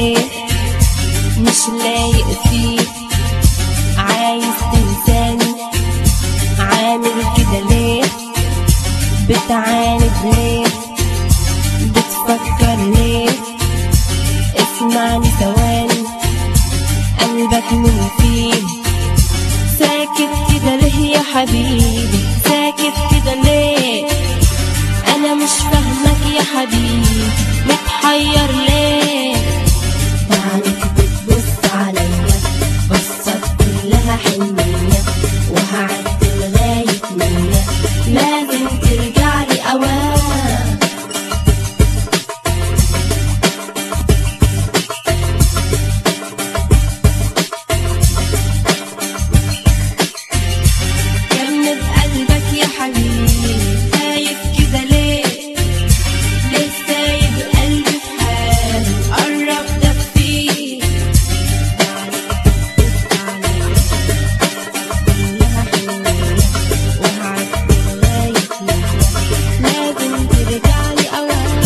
ايه مش لايق فيك عايز تنساني عامل كده ليه بتعاند ليه بتفكر ليه اسمعني ثواني قلبك من فيه ساكت كده ليه يا حبيبي ساكت كده ليه انا مش فاهمك يا حبيبي متحير ليه تعالك بتبص عليا بصت كلها حنية وهعد لغاية مية لازم ترجعلي أوام جنب قلبك يا حبيبي خايف كده ليه ليه سايب قلبي في حاله قرب دفيه لازم ترجعلي أوام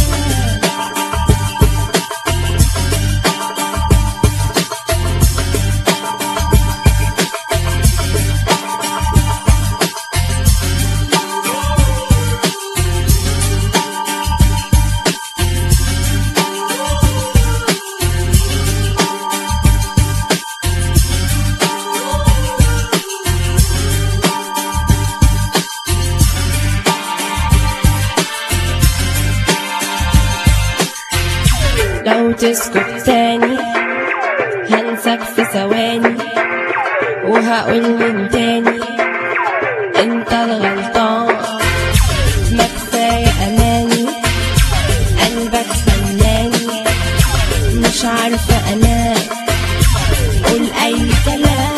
لو تسكت تاني هنسك في ثواني وهقول من تاني انت الغلطان ما كفاية اماني قلبك خلاني مش عارفة انام قول اي كلام